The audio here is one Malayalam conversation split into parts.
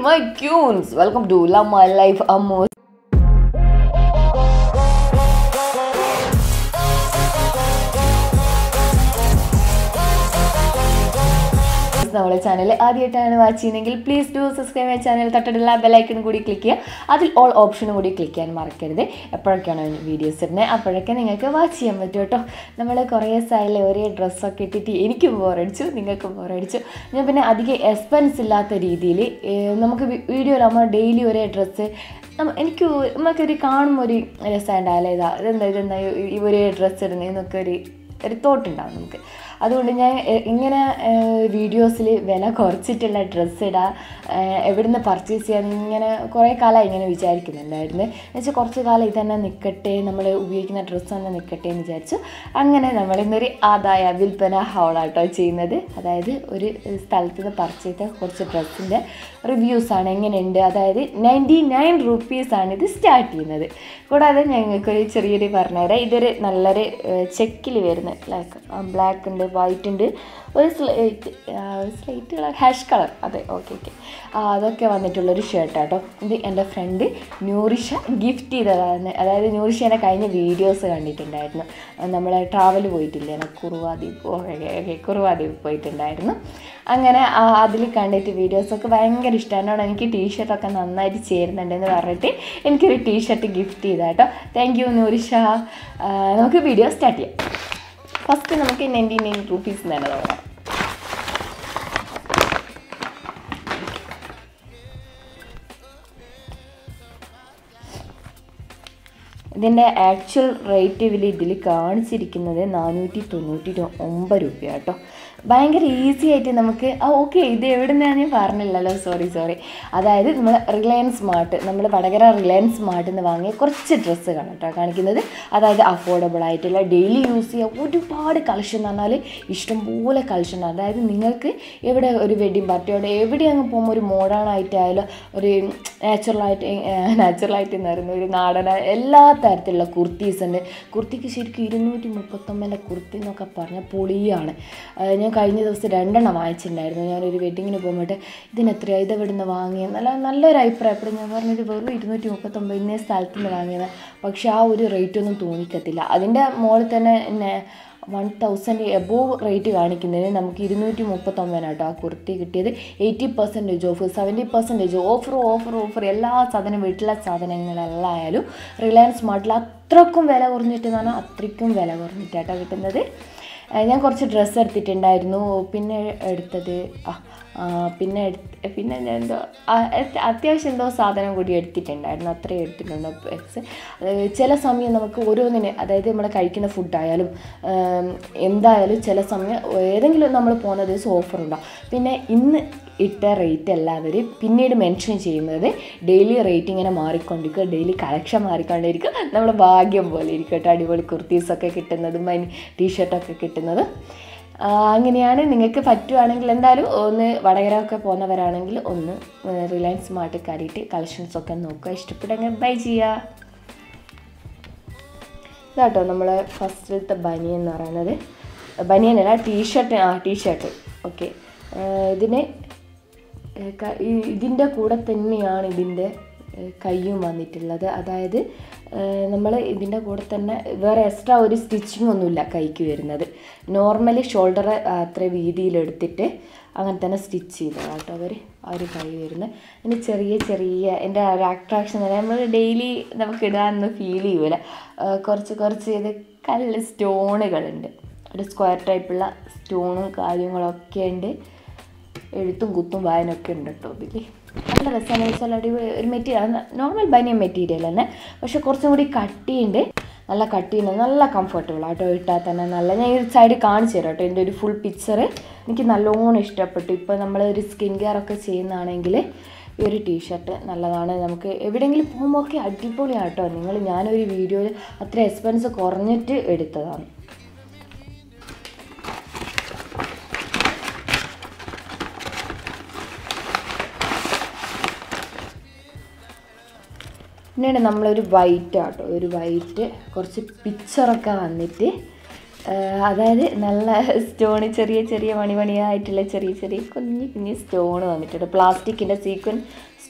my tunes. Welcome to Love My Life Amos. നമ്മളെ ചാനൽ ആദ്യമായിട്ടാണ് വാച്ച് ചെയ്യുന്നതെങ്കിൽ please do subscribe my channel തൊട്ടടുള്ള ബെലൈക്കൺ കൂടി ക്ലിക്ക് ചെയ്യുക അതിൽ ഓൾ ഓപ്ഷനും കൂടി ക്ലിക്ക് ചെയ്യാൻ മറക്കരുത് എപ്പോഴൊക്കെയാണ് വീഡിയോസ് ഇടുന്നത് അപ്പോഴൊക്കെ നിങ്ങൾക്ക് വാച്ച് ചെയ്യാൻ പറ്റും കേട്ടോ നമ്മൾ കുറേ സ്ഥലം ഒരേ ഡ്രസ്സൊക്കെ ഇട്ടിട്ട് എനിക്കും ബോറടിച്ചു നിങ്ങൾക്കും ബോറടിച്ചു ഞാൻ പിന്നെ അധികം എക്സ്പെൻസ് ഇല്ലാത്ത രീതിയിൽ നമുക്ക് വീഡിയോയിലാകുമ്പോൾ ഡെയിലി ഒരേ ഡ്രസ്സ് എനിക്ക് നമുക്കൊരു കാണുമ്പോൾ ഒരു രസമുണ്ടാവില്ല ഇതാ ഇതെന്താ ഇതെന്താ ഈ ഒരേ ഡ്രസ്സ് ഇടുന്നതെന്നൊക്കെ ഒരു ഒരു തോട്ടുണ്ടാവും നമുക്ക് അതുകൊണ്ട് ഞാൻ എ- ഇങ്ങനെ വീഡിയോസിൽ വില കുറച്ചിട്ടുള്ള ഡ്രസ്സ് ഇടാം എവിടുന്ന് പർച്ചേസ് ചെയ്യാൻ ഇങ്ങനെ കുറേ കാലമായി ഇങ്ങനെ വിചാരിക്കുന്നുണ്ടായിരുന്നു എന്നുവെച്ചാൽ കുറച്ച് കാലം ഇതന്നെ നിൽക്കട്ടെ നമ്മൾ ഉപയോഗിക്കുന്ന ഡ്രസ്സ് തന്നെ നിൽക്കട്ടെ എന്ന് വിചാരിച്ചു അങ്ങനെ നമ്മൾ ഇന്നൊരു ആദായ വിൽപ്പന ഹൗളാട്ടോ ചെയ്യുന്നത് അതായത് ഒരു സ്ഥലത്ത് നിന്ന് പർച്ചേസ് ചെയ്ത കുറച്ച് ഡ്രസ്സിൻ്റെ റിവ്യൂസാണ് എങ്ങനെയുണ്ട് അതായത് നയൻറ്റി നയൻ റുപ്പീസാണ് ഇത് സ്റ്റാർട്ട് ചെയ്യുന്നത് കൂടാതെ ഞങ്ങൾക്കൊരു ചെറിയൊരു പറഞ്ഞുതരാം ഇതൊരു നല്ലൊരു ചെക്കിൽ വരുന്ന ലൈക്ക് ബ്ലാക്ക് ഉണ്ട് വൈറ്റ് ഉണ്ട് ഒരു slight slight colour hash colour അതെ ഓക്കെ ഓക്കെ അതൊക്കെ വന്നിട്ടുള്ളൊരു ഷർട്ടാട്ടോ ഇത് എൻ്റെ ഫ്രണ്ട് ന്യൂറിഷ ഗിഫ്റ്റ് ചെയ്തതാണ് അതായത് ന്യൂറിഷ എന്നെ കഴിഞ്ഞ വീഡിയോസ് കണ്ടിട്ടുണ്ടായിരുന്നു നമ്മൾ ട്രാവൽ പോയിട്ടില്ലേ കുറുവാ ദ്വീപ് ഓക്കെ ഓക്കെ കുറുവാ ദ്വീപ് പോയിട്ടുണ്ടായിരുന്നു അങ്ങനെ അതിൽ കണ്ടിട്ട് വീഡിയോസൊക്കെ ഭയങ്കര ഇഷ്ടമാണ് എനിക്ക് ടീഷർട്ടൊക്കെ നന്നായിട്ട് ചേരുന്നുണ്ടെന്ന് പറഞ്ഞിട്ട് എനിക്കൊരു ടീഷർട്ട് ഗിഫ്റ്റ് ചെയ്താട്ടോ താങ്ക് യു നൂറിഷ ആ, നമുക്ക് വീഡിയോ സ്റ്റാർട്ട് ചെയ്യാം ഫസ്റ്റ് നമുക്ക് നയൻറ്റി നയൻ റുപ്പീസ് തന്നെ തുടങ്ങാം ഇതിൻ്റെ ആക്ച്വൽ റേറ്റ് ഇതിൽ ഇതിൽ കാണിച്ചിരിക്കുന്നത് നാനൂറ്റി തൊണ്ണൂറ്റി ഒമ്പത് രൂപ കേട്ടോ ഭയങ്കര ഈസി ആയിട്ട് നമുക്ക് ആ ഓക്കെ ഇത് എവിടെ നിന്നാണ് ഞാൻ പറഞ്ഞില്ലല്ലോ സോറി സോറി അതായത് നമ്മൾ റിലയൻസ് സ്മാർട്ട് നമ്മൾ വടകര റിലയൻസ് സ്മാർട്ടിൽ നിന്ന് വാങ്ങിയ കുറച്ച് ഡ്രസ്സുകൾ കേട്ടോ കാണിക്കുന്നത് അതായത് അഫോർഡബിൾ ആയിട്ടുള്ള ഡെയിലി യൂസ് ചെയ്യാൻ ഒരുപാട് കളക്ഷൻ എന്ന് പറഞ്ഞാൽ ഇഷ്ടംപോലെ കളക്ഷൻ അതായത് നിങ്ങൾക്ക് എവിടെ ഒരു വെഡിങ് പാർട്ടിയോടെ എവിടെ അങ്ങ് പോകുമ്പോൾ ഒരു മോഡേൺ ആയിട്ടായാലും ഒരു നാച്ചുറലായിട്ട് നാച്ചുറലായിട്ട് എന്ന് പറയുന്ന ഒരു നാടന എല്ലാ തരത്തിലുള്ള കുർത്തീസ് ഉണ്ട് കുർത്തിക്ക് ശരിക്കും ഇരുന്നൂറ്റി മുപ്പത്തൊമ്പതിലെ കുർത്തി എന്നൊക്കെ പറഞ്ഞാൽ പൊളിയാണ് ആ, ഞാൻ കഴിഞ്ഞ ദിവസം രണ്ടെണ്ണം വാങ്ങിച്ചിട്ടുണ്ടായിരുന്നു ഞാനൊരു വെഡിങ്ങിന് പോകുമ്പോട്ട് ഇതിന് എത്രയാണ് ഇത് എവിടെ നിന്ന് വാങ്ങിയത് നല്ല നല്ലൊരു അഭിപ്രായം അപ്പോൾ ഞാൻ പറഞ്ഞത് വെറും ഇരുന്നൂറ്റി മുപ്പത്തൊമ്പത് ഇന്നേ സ്ഥലത്ത് നിന്ന് വാങ്ങിയത് പക്ഷേ ആ ഒരു റേറ്റ് ഒന്നും തോന്നിക്കത്തില്ല അതിൻ്റെ മുകളിൽ തന്നെ എന്നെ വൺ തൗസൻഡ് എബോവ് റേറ്റ് കാണിക്കുന്നതിന് നമുക്ക് ഇരുന്നൂറ്റി മുപ്പത്തൊമ്പതിനാട്ടോ ആ കുർത്തി കിട്ടിയത് eighty percentage off seventy percentage offer offer offer എല്ലാ സാധനം വീട്ടിലെ സാധനങ്ങളെല്ലാം ആയാലും റിലയൻസ് സ്മാർട്ടിൽ അത്രക്കും വില കുറഞ്ഞിട്ട് എന്ന് പറഞ്ഞാൽ അത്രയ്ക്കും വില കുറഞ്ഞിട്ടാട്ടോ കിട്ടുന്നത് ഏഹ് ഞാൻ കുറച്ച് ഡ്രസ്സ് എടുത്തിട്ടുണ്ടായിരുന്നു പിന്നെ എടുത്തത് ആ ആ, പിന്നെ എടുത്ത് പിന്നെ ഞാൻ എന്തോ ആ, അത് അത്യാവശ്യം എന്തോ സാധനം കൂടി എടുത്തിട്ടുണ്ടായിരുന്നു അത്രയും എടുത്തിട്ടുണ്ട് എക്സ് ചില സമയം നമുക്ക് ഓരോന്നിന് അതായത് നമ്മൾ കഴിക്കുന്ന ഫുഡായാലും ഏം, എന്തായാലും ചില സമയം ഏതെങ്കിലും നമ്മൾ പോകുന്ന ദിവസം ഓഫർ ഉണ്ടാവും പിന്നെ ഇന്ന് ഇട്ട റേറ്റ് എല്ലാവരും പിന്നീട് മെൻഷൻ ചെയ്യുന്നത് ഡെയിലി റേറ്റ് ഇങ്ങനെ മാറിക്കൊണ്ടിരിക്കുക ഡെയിലി കളക്ഷൻ മാറിക്കൊണ്ടിരിക്കും നമ്മുടെ ഭാഗ്യം പോലെ ഇരിക്കും കേട്ടോ അടിപൊളി കുർത്തീസൊക്കെ കിട്ടുന്നതും അതിന് ടീഷർട്ടൊക്കെ കിട്ടുന്നത് ആ, അങ്ങനെയാണ് നിങ്ങൾക്ക് പറ്റുവാണെങ്കിൽ എന്തായാലും ഒന്ന് വടകര ഒക്കെ പോകുന്നവരാണെങ്കിൽ ഒന്ന് റിലയൻസ് സ്മാർട്ട് കയറിയിട്ട് കളക്ഷൻസ് ഒക്കെ നോക്കുക ഇഷ്ടപ്പെട്ടെങ്കിൽ ബൈ ചെയ്യുക ഇതാട്ടോ നമ്മളെ ഫസ്റ്റിലത്തെ ബനിയൻ എന്ന് പറയുന്നത് ബനിയനല്ല ടീഷർട്ട് ആ ടീഷർട്ട് ഓക്കെ ഇതിന് ഏഹ് ക- ഈ- ഇതിൻ്റെ കൂടെ തന്നെയാണ് ഇതിൻ്റെ ഏഹ് കയ്യും വന്നിട്ടുള്ളത് അതായത് നമ്മൾ ഇതിൻ്റെ കൂടെ തന്നെ വേറെ എക്സ്ട്രാ ഒരു സ്റ്റിച്ചിങ് ഒന്നുമില്ല കൈക്ക് വരുന്നത് നോർമലി ഷോൾഡർ അത്ര വീതിയിലെടുത്തിട്ട് അങ്ങനെ തന്നെ സ്റ്റിച്ച് ചെയ്തതാണ് കേട്ടോ അവർ ആ ഒരു കൈ വരുന്നത് ഇനി ചെറിയ ചെറിയ എൻ്റെ ഒരു അട്രാക്ഷൻ നമ്മൾ ഡെയിലി നമുക്ക് ഇടാനൊന്നും ഫീൽ ചെയ്യൂല ഏഹ് കുറച്ച് കുറച്ച് ഇത് കല്ല് സ്റ്റോണുകളുണ്ട് ഒരു സ്ക്വയർ ടൈപ്പുള്ള സ്റ്റോണും കാര്യങ്ങളൊക്കെ ഉണ്ട് എഴുത്തും കുത്തും വായനൊക്കെ ഉണ്ട് കേട്ടോ ഇതിൽ നല്ല രസമാണ് വെച്ചാൽ അടിപൊളി ഒരു മെറ്റീരിയൽ നോർമൽ ബനിയൻ മെറ്റീരിയൽ തന്നെ പക്ഷെ കുറച്ചും കൂടി കട്ടിയുണ്ട് നല്ല കട്ടിയുണ്ട് നല്ല കംഫർട്ടബിൾ ആട്ടോ ഇട്ടാൽ തന്നെ നല്ല ഞാൻ ഈ സൈഡിൽ കാണിച്ചു തരാം കേട്ടോ എൻ്റെ ഒരു ഫുൾ പിക്ചർ എനിക്ക് നല്ലോണം ഇഷ്ടപ്പെട്ടു ഇപ്പോൾ നമ്മൾ ഒരു സ്കിൻ കെയർ ഒക്കെ ചെയ്യുന്നതാണെങ്കിൽ ഈ ഒരു ടീഷർട്ട് നല്ലതാണ് നമുക്ക് എവിടെയെങ്കിലും പോകുമ്പോൾ ഒക്കെ അടിപൊളിയാണ് കേട്ടോ നിങ്ങൾ ഞാനൊരു വീഡിയോയിൽ അത്ര എക്സ്പെൻസ് കുറഞ്ഞിട്ട് എടുത്തതാണ് പിന്നീട് നമ്മളൊരു വൈറ്റ് ആട്ടോ ഒരു വൈറ്റ് കുറച്ച് പിക്ചറൊക്കെ വന്നിട്ട് ആ, അതായത് നല്ല സ്റ്റോണ് ചെറിയ ചെറിയ മണി മണിയായിട്ടുള്ള ചെറിയ ചെറിയ കുഞ്ഞു കുഞ്ഞു സ്റ്റോൺ വന്നിട്ടുണ്ട് പ്ലാസ്റ്റിക്കിൻ്റെ സീക്വൻ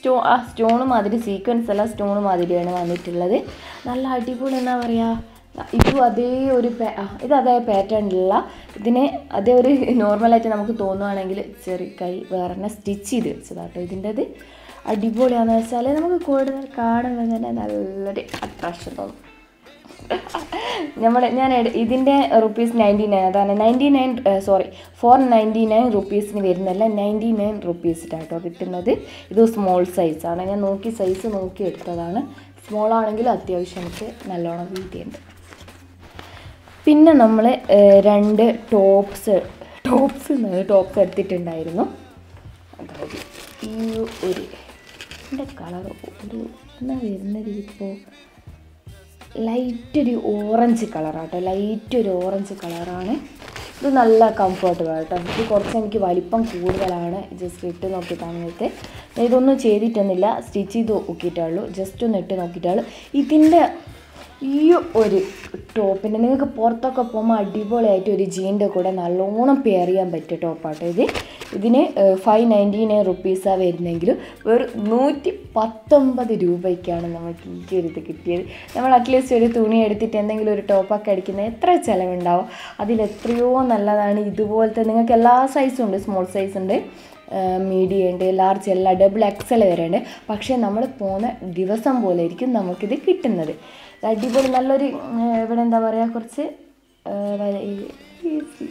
സ്റ്റോ ആ സ്റ്റോൺ മാതിരി സീക്വൻസ് അല്ല സ്റ്റോൺ മാതിരിയാണ് വന്നിട്ടുള്ളത് നല്ല അടിപൊളി എന്താ പറയുക ഇതും അതേ ഒരു പാ- ആ, ഇത് അതേ പാറ്റേണിലുള്ള ഇതിനെ അതേ ഒരു നോർമലായിട്ട് നമുക്ക് തോന്നുവാണെങ്കിൽ ചെറിയ കൈ വേറെ തന്നെ സ്റ്റിച്ച് ചെയ്ത് വെച്ചതാട്ടോ ഇതിൻ്റെത് അടിപൊളിയാണെന്ന് വെച്ചാൽ നമുക്ക് കൂടുതൽ കാണുമ്പോൾ തന്നെ നല്ലൊരു അട്രാക്ഷൻ തോന്നും നമ്മൾ ഞാൻ എട്- ഇതിൻ്റെ റുപ്പീസ് നയൻറ്റി നയൻ അതാണ് ninety nine sorry four ninety nine റുപ്പീസിന് വരുന്നല്ല നയൻറ്റി നയൻ റുപ്പീസിനാട്ടോ കിട്ടുന്നത് ഇത് സ്മോൾ സൈസാണ് ഞാൻ നോക്കി സൈസ് നോക്കി എടുത്തതാണ് സ്മോൾ ആണെങ്കിലും അത്യാവശ്യം എനിക്ക് നല്ലോണം വീതിയുണ്ട് പിന്നെ നമ്മൾ രണ്ട് ടോപ്സ് ടോപ്സ് ടോപ്സ് എടുത്തിട്ടുണ്ടായിരുന്നു അതായത് ഈ ഒരു എൻ്റെ കളർ ഒരു എന്നാ വരുന്നത് ഇപ്പോൾ ലൈറ്റ് ഒരു ഓറഞ്ച് കളറാട്ടോ ലൈറ്റ് ഒരു ഓറഞ്ച് കളറാണ് ഇത് നല്ല കംഫർട്ടബിൾ ആട്ടോ ഇത് കുറച്ച് എനിക്ക് വലിപ്പം കൂടുതലാണ് ജസ്റ്റ് ഇട്ട് നോക്കിയിട്ടാണ് നേരത്തെ ഞാൻ ഇതൊന്നും ചെയ്തിട്ടൊന്നുമില്ല സ്റ്റിച്ച് ചെയ്ത് നോക്കിയിട്ടുള്ളൂ ജസ്റ്റ് ഒന്ന് ഇട്ട് നോക്കിയിട്ടുള്ളൂ ഇതിൻ്റെ ഈ ഒരു ടോപ്പിൻ്റെ നിങ്ങൾക്ക് പുറത്തൊക്കെ പോകുമ്പോൾ അടിപൊളിയായിട്ട് ഒരു ജീൻ്റെ കൂടെ നല്ലോണം പെയർ ചെയ്യാൻ പറ്റിയ ടോപ്പാട്ടോ ഇത് ഇതിന് ഫൈവ് നയൻറ്റി നയൻ റുപ്പീസാണ് വരുന്നെങ്കിലും വെറും നൂറ്റി പത്തൊമ്പത് രൂപയ്ക്കാണ് നമുക്ക് ഈ ഒരു ഇത് കിട്ടിയത് നമ്മൾ അറ്റ്ലീസ്റ്റ് ഒരു തുണി എടുത്തിട്ട് എന്തെങ്കിലും ഒരു ടോപ്പൊക്കെ അടിക്കുന്നത് എത്ര ചിലവുണ്ടാവും അതിലെത്രയോ നല്ലതാണ് ഇതുപോലത്തെ നിങ്ങൾക്ക് എല്ലാ സൈസും ഉണ്ട് സ്മോൾ സൈസ് ഉണ്ട് മീഡിയം ഉണ്ട് ലാർജ് എല്ലാ ഡബിൾ എക്സൽ വരെ ഉണ്ട് പക്ഷേ നമ്മൾ പോകുന്ന ദിവസം പോലെ ആയിരിക്കും നമുക്കിത് കിട്ടുന്നത് ഇത് അടിപൊളി നല്ലൊരു ഉം, ഇവിടെ എന്താ പറയുക കുറച്ച് ആ, വ- ഈ- ഈ-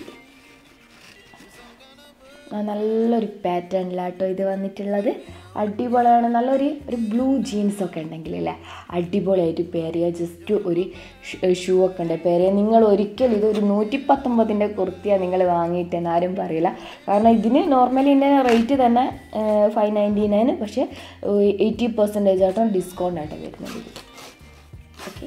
ആ, നല്ലൊരു പാറ്റേണിലാട്ടോ ഇത് വന്നിട്ടുള്ളത് അടിപൊളിയാണ് നല്ലൊരു ഒരു ബ്ലൂ ജീൻസ് ഒക്കെ ഉണ്ടെങ്കിൽ അല്ലേ അടിപൊളിയായിട്ട് പെയർ ചെയ്യുക ജസ്റ്റ് ഒരു ഷൂ ഒക്കെ ഉണ്ട് പെയർ ചെയ്യുക നിങ്ങൾ ഒരിക്കലും ഇത് ഒരു നൂറ്റി പത്തൊമ്പതിൻ്റെ കുർത്തിയാണ് നിങ്ങൾ വാങ്ങിയിട്ടെന്ന് ആരും പറയില്ല കാരണം ഇതിന് നോർമലി ഇതിൻ്റെ റേറ്റ് തന്നെ ഫൈവ് നയൻറ്റി നയൻ പക്ഷേ എയ്റ്റി പെർസെൻറ്റേജ് ആട്ടോ ഡിസ്കൗണ്ട് ആയിട്ട് വരുന്നത് ഇത് ഓക്കെ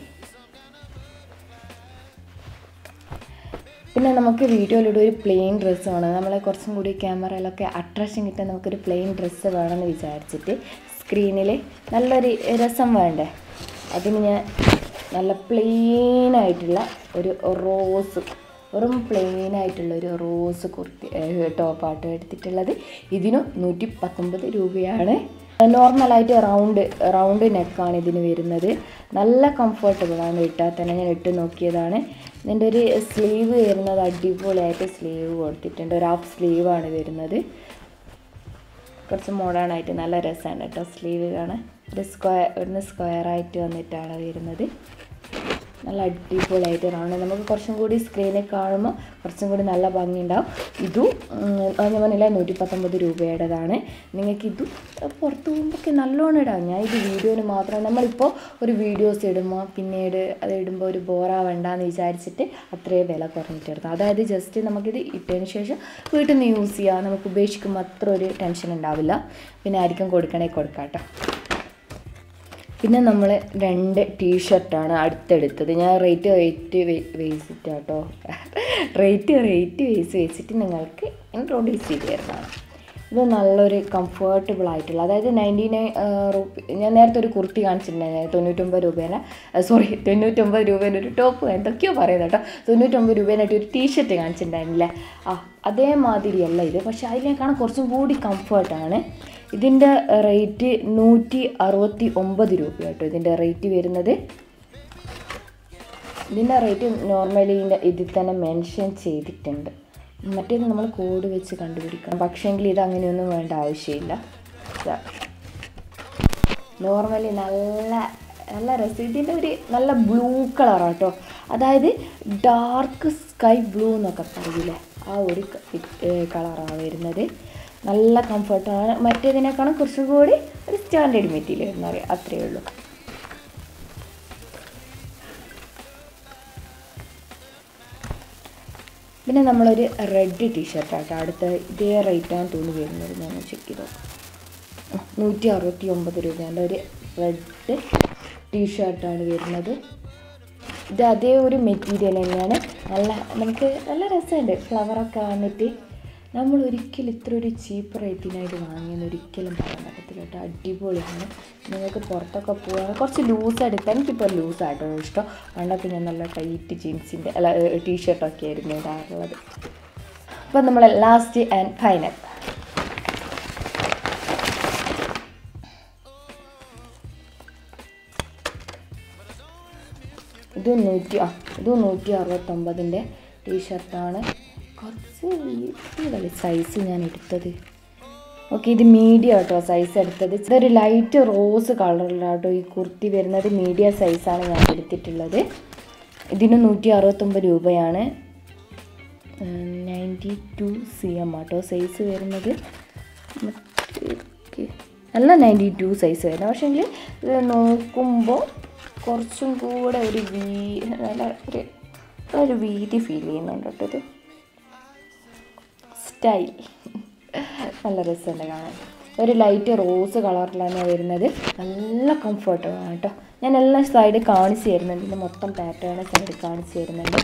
പിന്നെ നമുക്ക് വീഡിയോയിലൂടെ ഒരു പ്ലെയിൻ ഡ്രസ്സ് വേണം നമ്മളെ കുറച്ചും കൂടി ക്യാമറയിലൊക്കെ അട്രാക്ഷൻ കിട്ടാൻ നമുക്കൊരു പ്ലെയിൻ ഡ്രസ്സ് വേണമെന്ന് വിചാരിച്ചിട്ട് സ്ക്രീനിൽ നല്ലൊരു രസം വേണ്ടേ അതിന് ഞാൻ നല്ല പ്ലെയിൻ ആയിട്ടുള്ള ഒരു റോസ് വെറും പ്ലെയിൻ ആയിട്ടുള്ള ഒരു റോസ് കുർത്തി ടോപ്പാട്ടോ എടുത്തിട്ടുള്ളത് ഇതിനും നൂറ്റി പത്തൊമ്പത് രൂപയാണ് നോർമലായിട്ട് റൗണ്ട് റൗണ്ട് നെക്കാണ് ഇതിന് വരുന്നത് നല്ല കംഫർട്ടബിൾ ആണ് ഇട്ടാൽ തന്നെ ഞാൻ ഇട്ട് നോക്കിയതാണ് ഇതിൻ്റെ ഒരു സ്ലീവ് വരുന്നത് അടിപൊളിയായിട്ട് സ്ലീവ് കൊടുത്തിട്ടുണ്ട് ഒരു ഹാഫ് സ്ലീവാണ് വരുന്നത് കുറച്ച് മോഡേൺ ആയിട്ട് നല്ല രസമാണ് കേട്ടോ സ്ലീവ് കാണാൻ ഒരു സ്ക്വയർ ഒന്ന് സ്ക്വയർ ആയിട്ട് വന്നിട്ടാണ് വരുന്നത് നല്ല അടിപൊളിയായിട്ട് കാണുന്നത് നമുക്ക് കുറച്ചും കൂടി സ്ക്രീനിൽ കാണുമ്പോൾ കുറച്ചും കൂടി നല്ല ഭംഗിയുണ്ടാവും ഇതും ഉം, അത് ഞാൻ പറഞ്ഞില്ല നൂറ്റി പത്തൊമ്പത് രൂപയുടേതാണ് നിങ്ങൾക്ക് ഇതും പുറത്ത് പോകുമ്പോഴൊക്കെ നല്ലോണം ഇടാം ഞാൻ ഇത് വീഡിയോന് മാത്രം നമ്മളിപ്പോൾ ഒരു വീഡിയോസ് ഇടുമ്പോൾ പിന്നീട് അത് ഇടുമ്പോൾ ഒരു ബോറാവണ്ടെന്ന് വിചാരിച്ചിട്ട് അത്രയും വില കുറഞ്ഞിട്ട് എടുത്താൽ അതായത് ജസ്റ്റ് നമുക്കിത് ഇട്ടതിന് ശേഷം വീട്ടിൽ നിന്ന് യൂസ് ചെയ്യാം നമുക്ക് ഉപേക്ഷിക്കുമ്പോൾ അത്ര ഒരു ടെൻഷൻ ഉണ്ടാവില്ല പിന്നെ ആർക്കും കൊടുക്കണേ കൊടുക്കാം കേട്ടോ പിന്നെ നമ്മൾ രണ്ട് ടീഷർട്ടാണ് അടുത്തെടുത്തത് ഞാൻ റേറ്റ് റേറ്റ് വെച്ചിട്ട് കേട്ടോ റേറ്റ് റേറ്റ് വേസ് വെച്ചിട്ട് നിങ്ങൾക്ക് ഇൻട്രോഡ്യൂസ് ചെയ്ത് തരുന്നതാണ് ഇത് നല്ലൊരു കംഫർട്ടബിൾ ആയിട്ടുള്ള അതായത് നയൻറ്റി നയൻ റുപ്പി ഞാൻ നേരത്തെ ഒരു കുർത്തി കാണിച്ചിട്ടുണ്ടായിരുന്നു തൊണ്ണൂറ്റൊമ്പത് രൂപേനെ സോറി തൊണ്ണൂറ്റൊമ്പത് രൂപേൻ്റെ ഒരു ടോപ്പ് എന്തൊക്കെയോ പറയുന്നത് കേട്ടോ തൊണ്ണൂറ്റൊമ്പത് രൂപേനായിട്ട് ഒരു ടീഷർട്ട് കാണിച്ചിട്ടുണ്ടായിരുന്നില്ലേ ആ അതേമാതിരിയല്ല ഇത് പക്ഷേ അതിലേക്കാണ് കുറച്ചും കൂടി കംഫർട്ടാണ് ഇതിൻ്റെ റേറ്റ് നൂറ്റി അറുപത്തി ഒമ്പത് രൂപ കേട്ടോ ഇതിൻ്റെ റേറ്റ് വരുന്നത് ഇതിൻ്റെ റേറ്റ് നോർമലി ഇതിൻ്റെ ഇതിൽ തന്നെ മെൻഷൻ ചെയ്തിട്ടുണ്ട് മറ്റേത് നമ്മൾ കോഡ് വെച്ച് കണ്ടുപിടിക്കണം പക്ഷേങ്കിൽ ഇത് അങ്ങനെയൊന്നും വേണ്ട ആവശ്യമില്ല നോർമലി നല്ല നല്ല രസം ഇതിൻ്റെ ഒരു നല്ല ബ്ലൂ കളറാണ് കേട്ടോ അതായത് ഡാർക്ക് സ്കൈ ബ്ലൂ എന്നൊക്കെ പറയില്ലേ ആ ഒരു കളറാണ് വരുന്നത് നല്ല കംഫർട്ടാണ് മറ്റേതിനേക്കാളും കുറച്ചും കൂടി ഒരു സ്റ്റാൻഡേർഡ് മെറ്റീരിയൽ എന്ന് പറയാം അത്രയേ ഉള്ളൂ പിന്നെ നമ്മളൊരു റെഡ് ടീഷർട്ടാട്ടോ അടുത്ത ഇതേ റേറ്റാണ് തോന്നി വരുന്നത് ഞാൻ ചെക്ക് ചെയ്ത് നോക്കാം നൂറ്റി അറുപത്തി ഒമ്പത് രൂപേൻ്റെ ഒരു റെഡ് ടീഷർട്ടാണ് വരുന്നത് ഇത് അതേ ഒരു മെറ്റീരിയൽ തന്നെയാണ് നല്ല നമുക്ക് നല്ല രസമുണ്ട് ഫ്ലവറൊക്കെ വന്നിട്ട് നമ്മൾ ഒരിക്കലും ഇത്ര ഒരു ചീപ്പ് റേറ്റിനായിട്ട് വാങ്ങിയെന്ന് ഒരിക്കലും പറയാൻ പറ്റത്തില്ല കേട്ടോ അടിപൊളിയാണ് നിങ്ങൾക്ക് പുറത്തൊക്കെ പോകാൻ കുറച്ച് ലൂസ് എടുത്താൽ എനിക്കിപ്പോൾ ലൂസായിട്ടോ ഇഷ്ടം പണ്ടൊക്കെ ഞാൻ നല്ല ടൈറ്റ് ജീൻസിൻ്റെ അല്ല ടീഷർട്ടൊക്കെ ആയിരുന്നു ഇടാറുള്ളത് അപ്പം നമ്മൾ ലാസ്റ്റ് ആൻഡ് ഫൈനൽ ഇത് നൂറ്റി ആ ഇത് നൂറ്റി അറുപത്തൊമ്പതിൻ്റെ ടീഷർട്ടാണ് കുറച്ച് വീതി സൈസ് ഞാൻ എടുത്തത് ഓക്കെ ഇത് മീഡിയം കേട്ടോ സൈസ് എടുത്തത് ഇതൊരു ലൈറ്റ് റോസ് കളറിലാട്ടോ ഈ കുർത്തി വരുന്നത് മീഡിയം സൈസാണ് ഞാൻ എടുത്തിട്ടുള്ളത് ഇതിന് നൂറ്റി അറുപത്തൊമ്പത് രൂപയാണ് നയൻറ്റി ടു സി എം ആട്ടോ സൈസ് വരുന്നത് മറ്റേ അല്ല നയൻറ്റി ടു സൈസ് വരുന്നത് പക്ഷേങ്കിൽ ഇത് നോക്കുമ്പോൾ കുറച്ചും കൂടെ ഒരു വീ നല്ല ഒരു ഒരു വീതി ഫീൽ ചെയ്യുന്നുണ്ട് കേട്ടോ ഇത് സ്റ്റൈൽ നല്ല രസമുണ്ട് കാണാൻ ഒരു ലൈറ്റ് റോസ് കളറിലാണ് വരുന്നത് നല്ല കംഫർട്ടബിൾ ആണ് കേട്ടോ ഞാൻ എല്ലാ സൈഡ് കാണിച്ചു തരുന്നുണ്ട് ഇതിൻ്റെ മൊത്തം പാറ്റേൺ സൈഡ് കാണിച്ചു തരുന്നുണ്ട്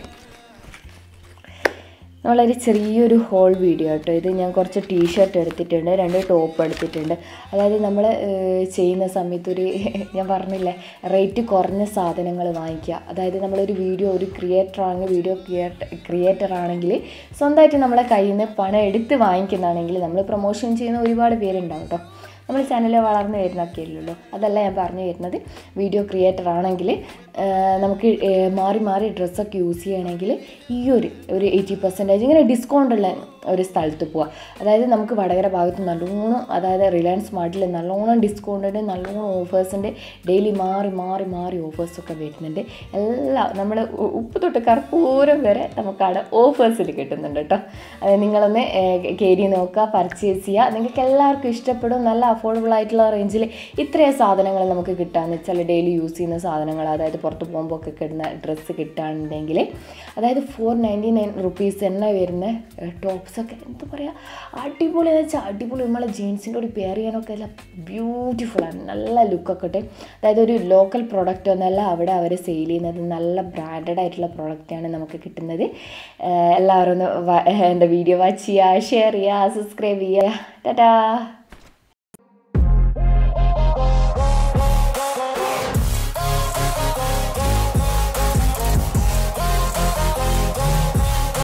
നമ്മളൊരു ചെറിയൊരു ഹോൾ വീഡിയോ കേട്ടോ ഇത് ഞാൻ കുറച്ച് ടീഷർട്ട് എടുത്തിട്ടുണ്ട് രണ്ട് ടോപ്പ് എടുത്തിട്ടുണ്ട് അതായത് നമ്മൾ ചെയ്യുന്ന സമയത്ത് ഒരു ഞാൻ പറഞ്ഞില്ലേ റേറ്റ് കുറഞ്ഞ സാധനങ്ങൾ വാങ്ങിക്കുക അതായത് നമ്മളൊരു വീഡിയോ ഒരു ക്രിയേറ്റർ ആണെങ്കിൽ വീഡിയോ ക്രിയേറ്റർ ക്രിയേറ്റർ ആണെങ്കിൽ സ്വന്തമായിട്ട് നമ്മളെ കയ്യിൽ നിന്ന് പണം എടുത്ത് വാങ്ങിക്കുന്നതാണെങ്കിൽ നമ്മൾ പ്രൊമോഷൻ ചെയ്യുന്ന ഒരുപാട് പേരുണ്ടാവും കേട്ടോ നമ്മൾ ചാനൽ വളർന്നു വരുന്നൊക്കെ ഇല്ലല്ലോ അതല്ല ഞാൻ പറഞ്ഞു വരുന്നത് വീഡിയോ ക്രിയേറ്റർ ആണെങ്കിൽ നമുക്ക് ഏഹ്, മാറി മാറി ഡ്രസ്സൊക്കെ യൂസ് ചെയ്യണമെങ്കിൽ ഈ ഒരു ഒരു എയ്റ്റി പെർസെൻറ്റേജ് ഇങ്ങനെ ഡിസ്കൗണ്ട് ഉള്ള ഒരു സ്ഥലത്ത് പോവുക അതായത് നമുക്ക് വടകര ഭാഗത്ത് നല്ലോണം അതായത് റിലയൻസ് സ്മാർട്ടിൽ നല്ലോണം ഡിസ്കൗണ്ട് ഉണ്ട് നല്ലോണം ഓഫേഴ്സിൻ്റെ ഡെയിലി മാറി മാറി മാറി ഓഫേഴ്സൊക്കെ വരുന്നുണ്ട് എല്ലാം നമ്മൾ ഉപ്പ് തൊട്ട് കർപ്പൂരം വരെ നമുക്കവിടെ ഓഫേഴ്സിൽ കിട്ടുന്നുണ്ട് കേട്ടോ അത് നിങ്ങളൊന്ന് കയറി നോക്കുക പർച്ചേസ് ചെയ്യുക നിങ്ങൾക്ക് എല്ലാവർക്കും ഇഷ്ടപ്പെടും നല്ല അഫോർഡബിൾ ആയിട്ടുള്ള റേഞ്ചിൽ ഇത്രയും സാധനങ്ങൾ നമുക്ക് കിട്ടാന്ന് വെച്ചാൽ ഡെയിലി യൂസ് ചെയ്യുന്ന സാധനങ്ങൾ അതായത് പുറത്ത് പോകുമ്പോൾ ഒക്കെ കിട്ടുന്ന ഡ്രസ്സ് കിട്ടുകയാണെന്നുണ്ടെങ്കിൽ അതായത് ഫോർ നയൻറ്റി നയൻ റുപ്പീസ് തന്നെ വരുന്ന ടോപ്സൊക്കെ എന്താ പറയുക അടിപൊളി എന്ന് വെച്ചാൽ അടിപൊളി നമ്മളെ ജീൻസിൻ്റെ ഒരു പെയർ ചെയ്യാനൊക്കെ എല്ലാം ബ്യൂട്ടിഫുള്ളാണ് നല്ല ലുക്കൊക്കെ ഇട്ട് അതായത് ഒരു ലോക്കൽ പ്രൊഡക്റ്റ് ഒന്നല്ല അവിടെ അവർ സെയിൽ ചെയ്യുന്നത് നല്ല ബ്രാൻഡഡ് ആയിട്ടുള്ള പ്രൊഡക്റ്റാണ് നമുക്ക് കിട്ടുന്നത് ഏഹ് എല്ലാവരും ഒന്ന് വ- എൻ്റെ വീഡിയോ വാച്ച് ചെയ്യുക ഷെയർ ചെയ്യുക സബ്സ്ക്രൈബ് ചെയ്യുക ടാറ്റാ